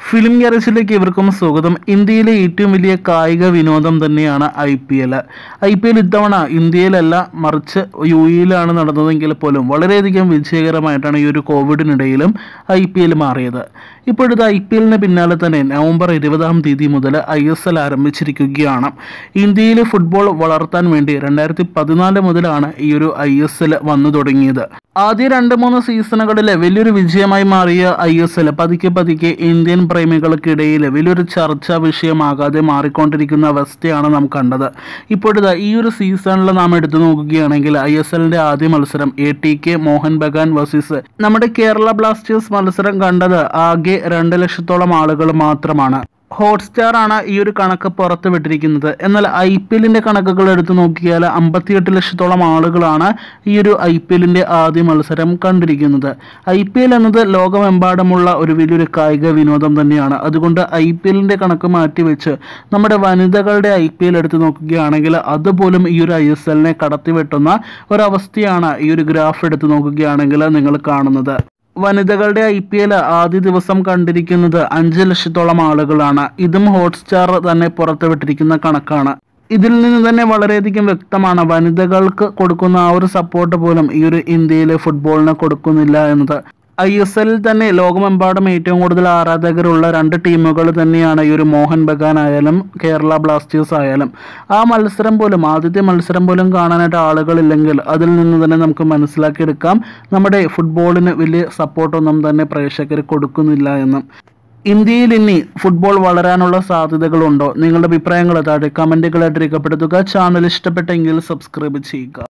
film ഗ്യാരേജിലേക്ക് ഇവർക്കും സ്വാഗതം ഇന്ത്യയിലെ ഏറ്റവും വലിയ കായിക വിനോദം തന്നെയാണ് I P L I P L ഇത്തവണ ഇന്ത്യയിലല്ല മറിച്ച് യു എയിലാണ് നടന്നതെങ്കിൽ പോലും വളരെയധികം വിജയകരമായിട്ടാണ് ഈ ഒരു കോവിഡിനിടയിലും ഐ പി എൽ മാറിയത് ഇപ്പോഴത്തെ ഐ പി എല്ലിന് പിന്നാലെ തന്നെ നവംബർ ഇരുപതാം തീയതി മുതൽ ഐ എസ് എൽ ആരംഭിച്ചിരിക്കുകയാണ് ഇന്ത്യയിൽ ഫുട്ബോൾ വളർത്താൻ വേണ്ടി രണ്ടായിരത്തി പതിനാല് മുതലാണ് ഈ ഒരു ഐ എസ് എൽ വന്നു തുടങ്ങിയത് ആദ്യ രണ്ട് മൂന്ന് സീസണുകളിൽ വലിയൊരു വിജയമായി മാറിയ ഐ എസ് എൽ പതുക്കെ പതുക്കെ ഇന്ത്യൻ പ്രേമികൾക്കിടയിൽ വലിയൊരു ചർച്ചാ വിഷയമാകാതെ മാറിക്കൊണ്ടിരിക്കുന്ന അവസ്ഥയാണ് നാം കണ്ടത് ഇപ്പോഴത്തെ ഈ ഒരു സീസണിൽ നാം എടുത്തു നോക്കുകയാണെങ്കിൽ ഐ എസ് എല്ലിന്റെ ആദ്യ മത്സരം A T K Mohun Bagan versus നമ്മുടെ കേരള ബ്ലാസ്റ്റേഴ്സ് മത്സരം കണ്ടത് ആകെ രണ്ട് ലക്ഷത്തോളം ആളുകൾ മാത്രമാണ് ഹോട്ട്സ്റ്റാർ ആണ് ഈ ഒരു കണക്ക് പുറത്ത് വിട്ടിരിക്കുന്നത് എന്നാൽ ഐ പി എല്ലിന്റെ കണക്കുകൾ എടുത്തു നോക്കിയാൽ അമ്പത്തിയെട്ട് ലക്ഷത്തോളം ആളുകളാണ് ഈ ഒരു ഐ പി എല്ലിന്റെ ആദ്യ മത്സരം കണ്ടിരിക്കുന്നത് ഐ പി എൽ എന്നത് ലോകമെമ്പാടുമുള്ള ഒരു വലിയൊരു കായിക വിനോദം തന്നെയാണ് അതുകൊണ്ട് ഐ പി എല്ലിന്റെ കണക്ക് മാറ്റിവെച്ച് നമ്മുടെ വനിതകളുടെ ഐ പി എൽ എടുത്തു നോക്കുകയാണെങ്കിൽ അതുപോലും ഈ ഒരു ഐ എസ് എല്ലിനെ കടത്തിവെട്ടുന്ന ഒരവസ്ഥയാണ് ഈ ഒരു ഗ്രാഫ് എടുത്തു നോക്കുകയാണെങ്കിൽ നിങ്ങൾ കാണുന്നത് വനിതകളുടെ ഐ പി എൽ ആദ്യ ദിവസം കണ്ടിരിക്കുന്നത് അഞ്ച് ലക്ഷത്തോളം ആളുകളാണ് ഇതും ഹോട്ട്സ്റ്റാർ തന്നെ പുറത്തുവിട്ടിരിക്കുന്ന കണക്കാണ് ഇതിൽ നിന്ന് തന്നെ വളരെയധികം വ്യക്തമാണ് വനിതകൾക്ക് കൊടുക്കുന്ന ആ ഒരു സപ്പോർട്ട് പോലും ഈ ഒരു ഇന്ത്യയിലെ ഫുട്ബോളിന് കൊടുക്കുന്നില്ല എന്നത് ഐ എസ് എല്ലിൽ തന്നെ ലോകമെമ്പാടും ഏറ്റവും കൂടുതൽ ആരാധകരുള്ള രണ്ട് ടീമുകൾ തന്നെയാണ് ഈ ഒരു മോഹൻ ബഗാൻ ആയാലും കേരള ബ്ലാസ്റ്റേഴ്സ് ആയാലും ആ മത്സരം പോലും ആദ്യത്തെ മത്സരം പോലും കാണാനായിട്ട് ആളുകളില്ലെങ്കിൽ അതിൽ നിന്ന് തന്നെ നമുക്ക് മനസ്സിലാക്കിയെടുക്കാം നമ്മുടെ ഫുട്ബോളിന് വലിയ സപ്പോർട്ടൊന്നും തന്നെ പ്രേക്ഷകർ കൊടുക്കുന്നില്ല എന്നും ഇന്ത്യയിൽ ഇനി ഫുട്ബോൾ വളരാനുള്ള സാധ്യതകളുണ്ടോ നിങ്ങളുടെ അഭിപ്രായങ്ങൾ താഴെ കമൻറ്റുകളായിട്ട് രേഖപ്പെടുത്തുക ചാനൽ ഇഷ്ടപ്പെട്ടെങ്കിൽ സബ്സ്ക്രൈബ് ചെയ്യുക